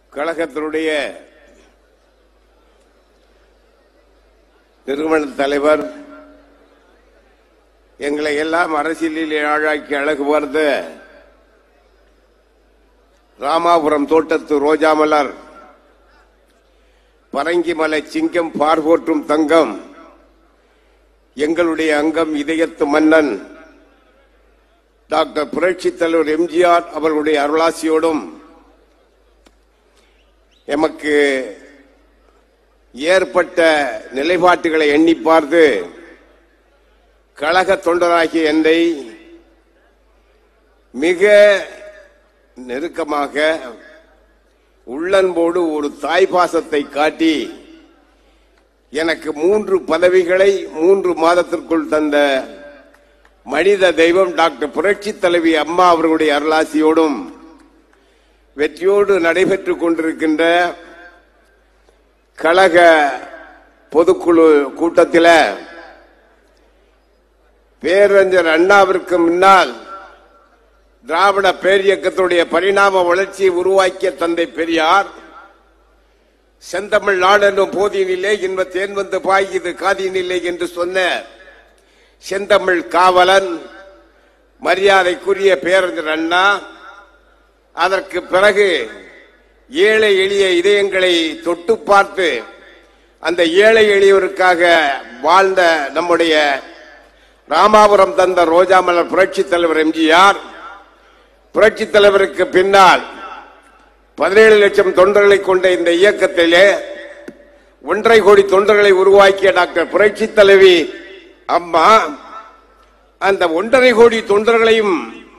கழகத்தினுடைய நிறுவன தலைவர் எங்களை எல்லாம் அரசியலில் ஆழாக்கி அழகு பார்த்த ராமாபுரம் தோட்டத்து ரோஜா மலர் பரங்கிமலை சிங்கம் பார்போற்றும் தங்கம் எங்களுடைய அங்கம் இதயத்து மன்னன் டாக்டர் புரட்சி தலைவர் எம்ஜிஆர் அவர்களுடைய அருளாசியோடும் எமக்கு ஏற்பட்ட நிலைப்பாட்டுகளை எண்ணி பார்த்து கழக தொண்டராகிய என்னை மிக நெருக்கமாக உள்ளன்போடு ஒரு தாய் பாசத்தை காட்டி எனக்கு மூன்று பதவிகளை மூன்று மாதத்திற்குள் தந்த மனித தெய்வம் டாக்டர் புரட்சி தலைவி அம்மா அவர்களுடைய அருளாசியோடும் வெற்றியோடு நடைபெற்றுக் கொண்டிருக்கின்ற கழக பொதுக்குழு கூட்டத்தில் பேரறிஞர் அண்ணாவிற்கு முன்னால் திராவிட பேரியக்கத்துடைய பரிணாம வளர்ச்சியை உருவாக்கிய தந்தை பெரியார் செந்தமிழ் நாடென்னும் போதியினிலே இன்ப தேன் வந்து பாய்கிறது காதியினிலே என்று சொன்ன செந்தமிழ் காவலன் மரியாதைக்குரிய பேரறிஞர் அண்ணா அதற்கு பிறகு ஏழை எளிய இதயங்களை தொட்டு பார்த்து அந்த ஏழை எளியோருக்காக வாழ்ந்த நம்முடைய ராமாபுரம் தந்த ரோஜா மலர் புரட்சி தலைவர் எம்ஜிஆர் புரட்சி தலைவருக்கு பின்னால் பதினேழு லட்சம் தொண்டர்களை கொண்ட இந்த இயக்கத்திலே ஒன்றரை கோடி தொண்டர்களை உருவாக்கிய டாக்டர் புரட்சி தலைவி அம்மா அந்த ஒன்றரை கோடி தொண்டர்களையும்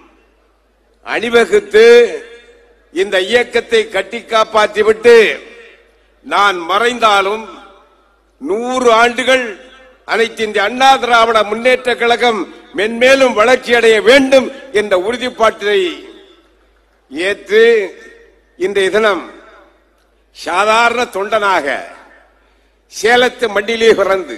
அணிவகுத்து இந்த இயக்கத்தை கட்டி காப்பாற்றிவிட்டு நான் மறைந்தாலும் நூறு ஆண்டுகள் அனைத்து இந்திய அண்ணா திராவிட முன்னேற்ற கழகம் மென்மேலும் வளர்ச்சி அடைய வேண்டும் என்ற உறுதிப்பாட்டை ஏற்று இன்றைய தினம் சாதாரண தொண்டனாக சேலத்து மண்டிலே பிறந்து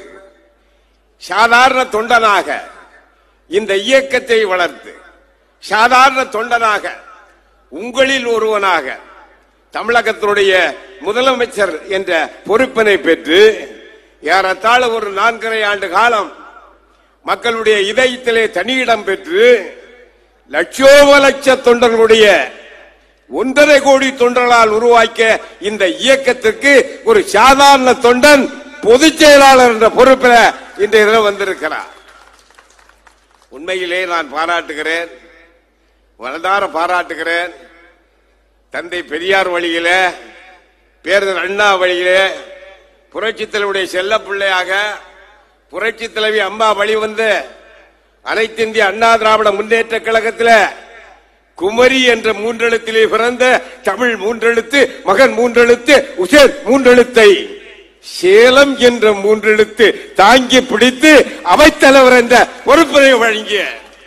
சாதாரண தொண்டனாக இந்த இயக்கத்தை வளர்த்து சாதாரண தொண்டனாக உங்களில் ஒருவனாக தமிழகத்தினுடைய முதலமைச்சர் என்ற பொறுப்பினை பெற்று ஏறத்தாழ ஒரு நான்கரை ஆண்டு காலம் மக்களுடைய இதயத்திலே தனியிடம் பெற்று லட்சோப லட்ச தொண்டர்களுடைய ஒன்றரை கோடி தொண்டர்களால் உருவாக்கிய இந்த இயக்கத்திற்கு ஒரு சாதாரண தொண்டன் பொதுச் செயலாளர் என்ற பொறுப்பில் இன்றைய தினம் வந்திருக்கிறார் உண்மையிலே நான் பாராட்டுகிறேன் மனதார பாராட்டுகிறேன் தந்தை பெரியார் வழியில பேரர் அண்ணா வழியிலே புரட்சி தலைவருடைய செல்ல பிள்ளையாக புரட்சி தலைவி அம்மா வழி வந்து அனைத்து இந்திய அண்ணா திராவிட முன்னேற்ற கழகத்தில் குமரி என்ற மூன்றெழுத்திலே பிறந்த தமிழ் மூன்றெழுத்து மகன் மூன்றெழுத்து உசேன் மூன்றெழுத்தை சேலம் என்ற மூன்றெழுத்து தாங்கி பிடித்து அவைத்தலைவர் என்ற பொறுப்பினை வழங்கிய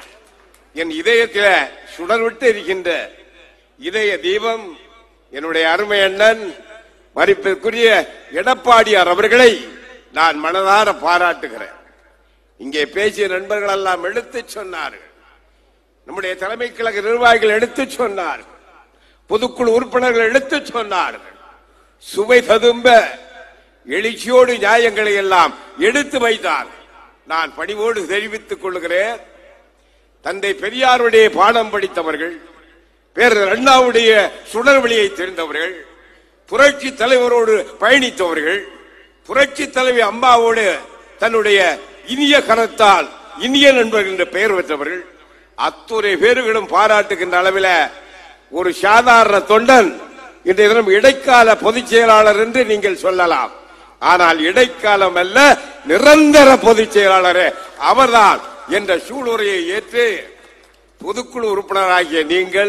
என் இதயத்தில் சுடர்விட்டு இருக்கின்ற இதய தீபம் என்னுடைய அருமை அண்ணன் மதிப்பிற்குரிய எடப்பாடியார் அவர்களை நான் மனதார பாராட்டுகிறேன் இங்கே பேசிய நண்பர்கள் எல்லாம் எடுத்து சொன்னார்கள் நம்முடைய தலைமை கழக நிர்வாகிகள் எடுத்து சொன்னார்கள் பொதுக்குழு உறுப்பினர்கள் எடுத்து சொன்னார்கள் சுவை ததும்ப எழுச்சியோடு நியாயங்களை எல்லாம் எடுத்து வைத்தார் நான் பணிவோடு தெரிவித்துக் கொள்கிறேன் தந்தை பெரியாருடைய பாடம் படித்தவர்கள் பேரர் அண்ணாவுடைய சுடர்வழியை தெரிந்தவர்கள் புரட்சி தலைவரோடு பயணித்தவர்கள் புரட்சி தலைவி அம்மாவோடு தன்னுடைய இனிய கரத்தால் இனிய நண்பர்கள் என்ற பெயர் பெற்றவர்கள் அத்துறை பேர்களும் பாராட்டுகின்ற அளவில் ஒரு சாதாரண தொண்டன் இன்றைய தினம் இடைக்கால பொதுச் செயலாளர் என்று நீங்கள் சொல்லலாம் ஆனால் இடைக்காலம் அல்ல நிரந்தர பொதுச் செயலாளரே அவர்தான் என்ற சூளுரையை ஏற்று பொதுக்குழு உறுப்பினராகிய நீங்கள்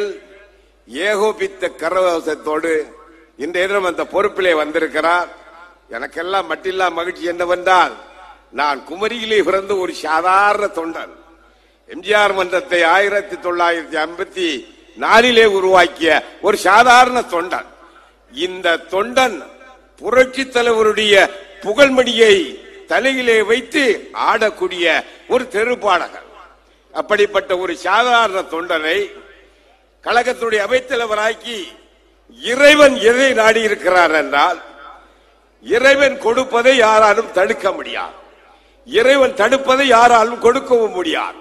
ஏகோபித்த கரவசத்தோடு இன்றைய தினம் அந்த பொறுப்பிலே வந்திருக்கிறார் எனக்கெல்லாம் மட்டில்லா மகிழ்ச்சி என்னவென்றால் நான் குமரியிலே பிறந்த ஒரு சாதாரண தொண்டன் எம்ஜிஆர் மன்றத்தை ஆயிரத்தி தொள்ளாயிரத்தி ஐம்பத்தி நாலிலே உருவாக்கிய ஒரு சாதாரண தொண்டன் இந்த தொண்டன் புரட்சி தலைவருடைய புகழ்மணியை தலையிலே வைத்து ஆடக்கூடிய ஒரு தெருப்பாடகர் அப்படிப்பட்ட ஒரு சாதாரண தொண்டனை கழகத்துடைய அவைத்தலைவராக்கி இறைவன் எதை நாடி இருக்கிறார் என்றால் இறைவன் கொடுப்பதை யாராலும் தடுக்க முடியாது இறைவன் தடுப்பதை யாராலும் கொடுக்கவும் முடியாது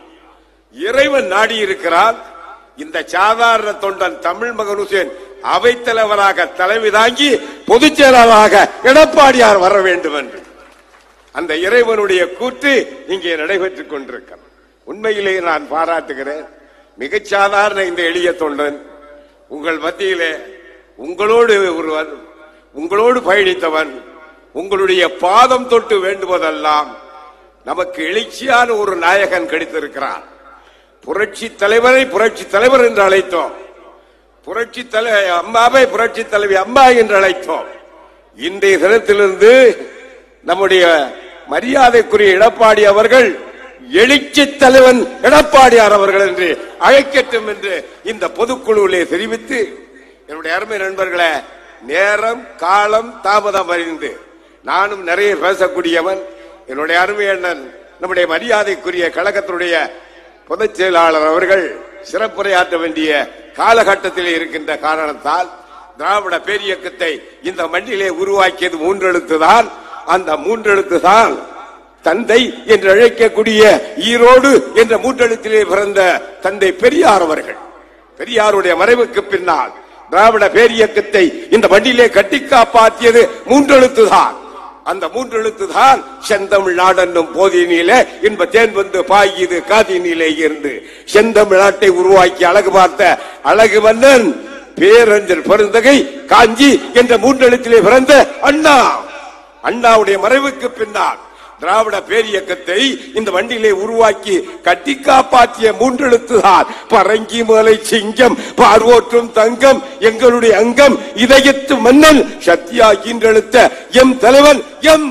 இறைவன் நாடி இருக்கிறார் இந்த சாதாரண தொண்டன் தமிழ் மகன் ஹுசேன் அவைத்தலைவராக தலைமை தாங்கி பொதுச் செயலாளராக எடப்பாடியார் வர வேண்டும் என்று அந்த இறைவனுடைய கூற்று இங்கே நடைபெற்றுக் கொண்டிருக்கிறது உண்மையிலேயே நான் பாராட்டுகிறேன் மிகச் சாதாரண இந்த எளிய தொண்டன் உங்கள் மத்தியிலே உங்களோடு ஒருவன் உங்களோடு பயணித்தவன் உங்களுடைய பாதம் தொட்டு வேண்டுவதெல்லாம் நமக்கு எழுச்சியான ஒரு நாயகன் கிடைத்திருக்கிறார் புரட்சி தலைவரை புரட்சி தலைவர் என்று அழைத்தோம் புரட்சி தலை அம்மாவை புரட்சி தலைவி அம்மா என்று அழைத்தோம் இன்றைய தினத்திலிருந்து நம்முடைய மரியாதைக்குரிய எடப்பாடி அவர்கள் எழுச்சி தலைவன் எடப்பாடியார் அவர்கள் என்று அழைக்கட்டும் என்று இந்த பொதுக்குழுவிலே தெரிவித்து என்னுடைய அருமை நண்பர்களே நேரம் காலம் தாமதம் அறிந்து நானும் நிறைய பேசக்கூடியவன் என்னுடைய அருமை அண்ணன் நம்முடைய மரியாதைக்குரிய கழகத்தினுடைய பொதுச் செயலாளர் அவர்கள் சிறப்புரையாற்ற வேண்டிய காலகட்டத்திலே இருக்கின்ற காரணத்தால் திராவிட பேரியக்கத்தை இந்த மண்ணிலே உருவாக்கியது மூன்றெழுத்து தான் அந்த மூன்றெழுத்து தான் தந்தை என்று அழைக்கக்கூடிய ஈரோடு என்ற மூன்றெழுத்திலே பிறந்த தந்தை பெரியார் அவர்கள் பெரியாருடைய மறைவுக்கு பின்னால் திராவிட பேரியக்கத்தை இந்த மண்ணிலே கட்டி காப்பாற்றியது மூன்றெழுத்து தான் அந்த மூன்றெழுத்து தான் செந்தமிழ் நாடென்னும் போதினிலே இன்ப தேன் வந்து பாயுது காதினிலே இருந்து செந்தமிழ் நாட்டை உருவாக்கி அழகு பார்த்த அழகு மன்னன் பேரஞ்சல் பெருந்தகை காஞ்சி என்ற மூன்றெழுத்திலே பிறந்த அண்ணா அண்ணாவுடைய மறைவுக்கு பின்னால் திராவிட பேரியக்கத்தை இந்த வண்டியிலே உருவாக்கி கட்டி காப்பாற்றிய மூன்றெழுத்துதான் பரங்கி மலை சிங்கம் பார்வோற்றும் தங்கம் எங்களுடைய அங்கம் இதயத்து மன்னன் சத்யா ஈன்றெழுத்த எம் தலைவன் எம்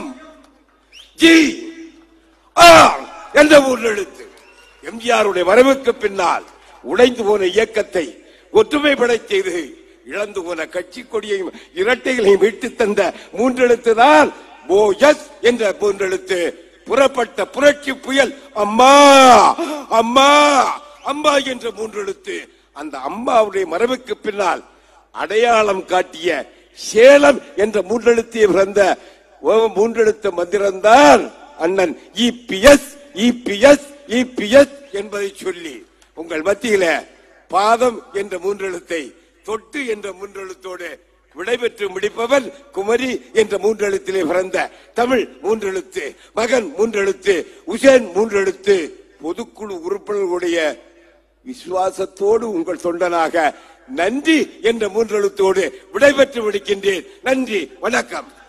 ஜி ஆ என்ற மூன்றெழுத்து எம்ஜிஆருடைய மறைவுக்கு பின்னால் உடைந்து போன இயக்கத்தை ஒற்றுமைப்படை செய்து இழந்து போன கட்சி கொடியையும் இரட்டைகளையும் மீட்டு தந்த மூன்றெழுத்து தான் போயஸ் என்ற மூன்றெழுத்து புறப்பட்ட புரட்சி புயல் அம்மா அம்மா அம்மா என்ற மூன்றெழுத்து அந்த அம்மாவுடைய மறைவுக்கு பின்னால் அடையாளம் காட்டிய சேலம் என்ற மூன்றெழுத்திய பிறந்த ஓ- மூன்றெழுத்த மந்திரம்தான் அண்ணன் இபிஎஸ் இபிஎஸ் இபிஎஸ் என்பதை சொல்லி உங்கள் மத்தியில பாதம் என்ற மூன்றெழுத்தை தொட்டு என்ற மூன்றெழுத்தோடு விடைபெற்று முடிப்பவன் குமரி என்ற மூன்றெழுத்திலே பிறந்த தமிழ் மூன்றெழுத்து மகன் மூன்றெழுத்து உசேன் மூன்றெழுத்து பொதுக்குழு உறுப்பினர்களுடைய விசுவாசத்தோடு உங்கள் தொண்டனாக நன்றி என்ற மூன்றெழுத்தோடு விடைபெற்று விடுக்கின்றேன் நன்றி வணக்கம்